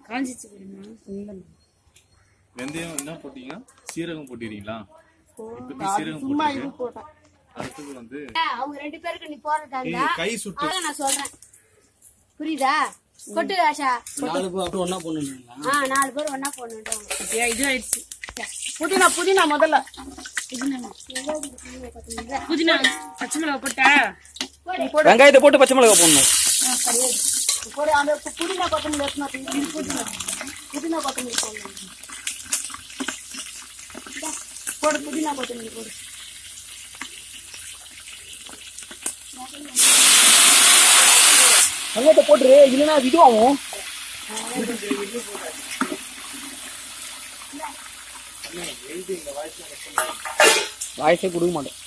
காஞ்சிச்சு போடுமா இல்லைண்ணா வெந்தயம் என்ன போட்டீங்கன்னா சீரகம் போட்டிருக்கீங்களா இப்போதைக்கு சீரகம் சும்மா போட்டுட்டு இது போட்டேன் அடுத்தது வந்து அவங்க ரெண்டு பேருக்கு நீ போறதா ஏய், இருந்தா கை சுட்டு அதான் நான் சொல்றேன் புரியுதா கொட்டு ஆஷா நாலு பேர் அப்படியே ஒண்ணா பண்ணுங்களா ஆ நாலு பேர் ஒன்னா போடணும் இது ஆயிடுச்சு புதினா புதினா முதல்ல புதினா பச்சை மிளகா போட்டா வெங்காயத்தை போட்டு பச்சை மிளகா போடணும் ஒரு அந்த பு- புதினா கொத்தமல்லி எடுத்துனா இது புதினா புதினா கொத்தமல்லி போடணும் இந்தா, போடு புதினா கொத்தமல்லி போடு வெங்காயத்தை போட்டுரு இல்லைன்னா இதுவாகும் வாய்ஸே கொடுக்க மாட்டேன்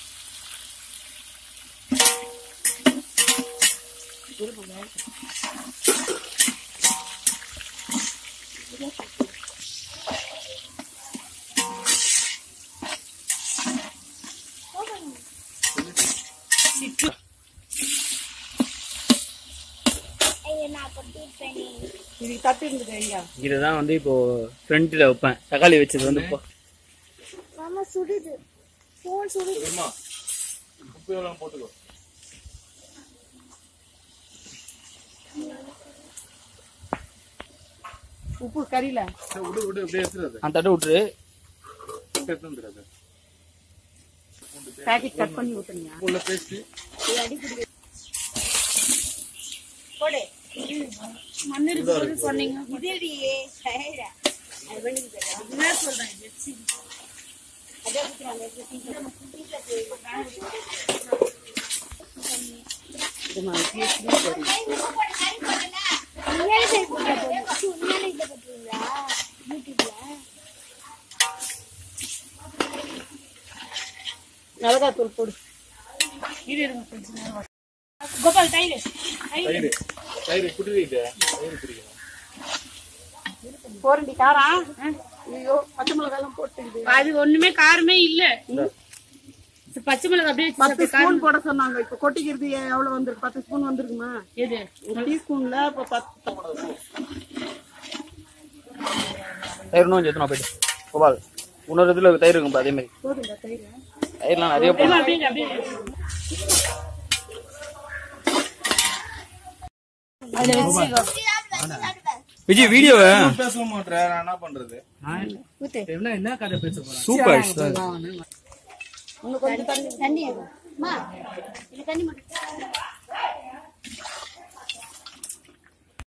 இதுக்கு தட்டு இருந்தது ஐயா இதுதான் வந்து இப்போ ஃப்ரண்ட்ல வைப்பேன் தக்காளி வச்சது வந்து இப்போ மாமா சுடுது போன் சுடுது தெரியுமா உப்பு எவ்வளவு போட்டுக்கோ உப்பு கறியில சரி, விடு விடு அப்படியே எடுத்துடாது அந்த தட்டை விட்டுரு எடுத்து வந்துடாது பேக்கெட் கட் பண்ணி விட்டுருங்க உள்ள பேஸ்ட் போடு மண்ணு இருக்கு சொன்னீங்க இதுடி சரிடா அது பண்ணிட்டு போயிடலாம். என்ன சொல்றேன் இது? அதே குத்துறாங்க வீட்டுல இது மாதிரி பேசி சரி. உண்மையாலே சரி போட்டா போதும். சி, உண்மையாலே இதை போட்டுருவீங்களா? யூடியூப்ல? மிளகாத்தூள் போடு இரு இருங்க கொஞ்ச நேரம் கோபால் தயிர் தயிர் தயிர் குடிக்கிட்டு தயிர் குடிக்கணும் போரண்டி காரா ஐயோ பச்சை மிளகாய் எல்லாம் போட்டுக்குது அது ஒண்ணுமே காரமே இல்ல சரி, பச்சை மிளகா அப்படியே வச்சு பத்து சாப்பிட்டு காரம் ஸ்பூன் போட சொன்னாங்க இப்ப கொட்டிக்கிறது எவ்வளவு வந்திருக்கு பத்து ஸ்பூன் வந்திருக்குமா எது ஒரு டீஸ்பூன்ல இப்ப பத்து தயிர் இன்னும் கொஞ்சம் எடுத்துனா போயிட்டு கோபால் இன்னொரு இதுல தயிர் இருக்கும்பா அதே மாதிரி போதுங்க தயிர் தயிர்லாம் நிறைய போடணும் அப்படியே அப்படியே சாப்பிடு, சாப்பிடு, சாப்பிடு. விஜய் வீடியோவை பேச மாட்டேன் நான் என்ன பண்றது என்ன என்ன கதை பேச போறேன் சூப்பர் இன்னும் கொஞ்சம் தண்ணி தண்ணி எடு. அம்மா, இது தண்ணி மட்டும்